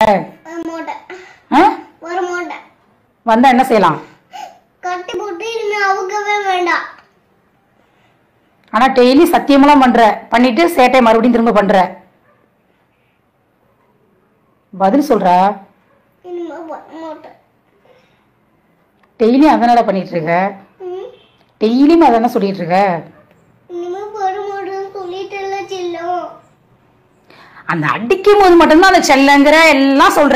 ஒரு மூட்டை ஆ? ஒரு மூட்டை வந்தா என்ன செய்யலாம் கட்டி போட்டு இனிமே அவுக்கவே வேண்டாம் ஆனா டெய்லி சத்தியமெல்லாம் பண்ற பண்ணிட்டு சேட்டை மறுபடியும் திரும்ப பண்ற பதில் சொல்றா இனிமே ஒரு மூட்டை டெய்லியும் அதனால பண்ணிட்டு இருக்க ம். டெய்லியும் அதானே சொல்லிட்டு இருக்க இனிமே ஒரு மூட்டைன்னு சொல்லிட்டு செல்லும் அந்த அடிக்கும் போது மட்டும்தான் அந்த செல்லங்கிற எல்லாம் சொல்ற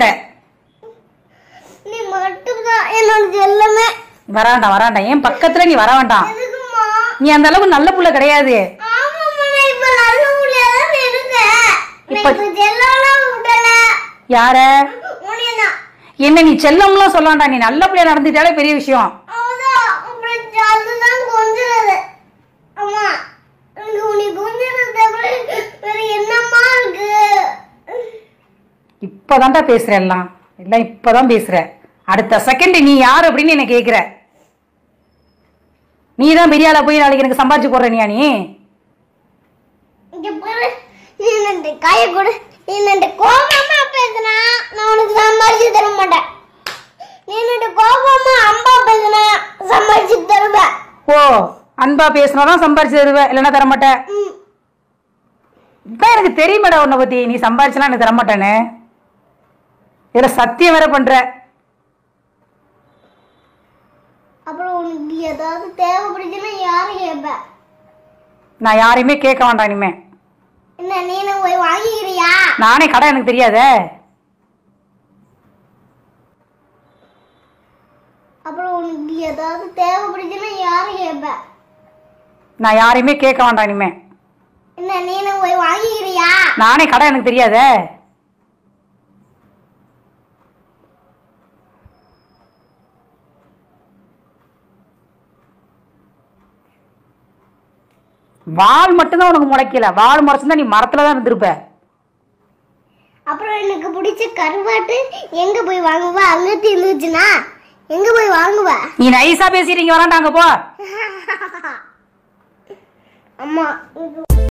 நீ மட்டும்தான் என்னோட செல்லமே வராண்டாம் வராண்டாம் ஏன் பக்கத்துல நீ வர வேண்டாம் எதுக்குமா நீ அந்த அளவுக்கு நல்ல புள்ள கிடையாது ஆமாம்மா நான் இப்ப நல்ல புள்ளையாதான் இருக்கேன் இப்ப- இப்ப செல்லம்லாம் விடல யார உன்னையதான் என்ன நீ செல்லம்லாம் சொல்லாண்டா நீ நல்ல புள்ளையா நடந்துட்டாலே பெரிய விஷயம் அதான் அப்புறம் அதுதான் கொஞ்சிறது அம்மா எனக்கு உன்னை கொஞ்சிறது தவிர வேற என்னம்மா இருக்கு இப்பதான்டா பேசுற எல்லாம் எல்லாம் இப்பதான் பேசுற அடுத்த செகண்ட் நீ யாரு அப்படின்னு என்ன கேக்குற நீ தான் பெரிய ஆளா போய் நாளைக்கு எனக்கு சம்பாதிச்சு போடுற நீ நீ இங்க பாரு நீ நண்டு காய கொடு நீ நண்டு கோபமா பேசுனா நான் உனக்கு சம்பாதிச்சு தர மாட்டேன் நீ நண்டு கோபமா அம்பா பேசுனா சம்பாதிச்சு தருவேன் ஓ அன்பா பேசினாதான் சம்பாரிச்சு தருவேன் இல்லைன்னா தரமாட்டேன் ம். இதான் எனக்கு தெரியுமேடா உன்னை பத்தி நீ சம்பாரிச்சுலாம் எனக்கு தரமாட்டேன்னு இதுல சத்தியம் வேற பண்ற அப்புறம் உனக்கு ஏதாவது தேவைப்படுச்சுன்னா யாரு கேட்ப நான் யாரையுமே கேட்க வேண்டாம் இனிமே என்ன நீனு போய் வாங்கிக்கிறியா நானே கடை எனக்கு தெரியாதே அப்புறம் உனக்கு ஏதாவது தேவைப்படுச்சுன்னா யாரு கேட்ப நான் யாரையுமே கேட்க வேண்டாம் இனிமே என்ன நீனு போய் வாங்கிக்கிறியா நானே கடை எனக்கு தெரியாதே வால் மட்டும்தான் உனக்கு முளைக்கல வால் முளைச்சிருந்தா நீ மரத்துல தான் இருந்திருப்ப அப்புறம் எனக்கு பிடிச்ச கருவாட்டு எங்க போய் வாங்குவ அங்க தீர்ந்துச்சுன்னா எங்க போய் வாங்குவ நீ நைஸா பேசிட்டீங்க வராண்டாங்க போ அம்மா இது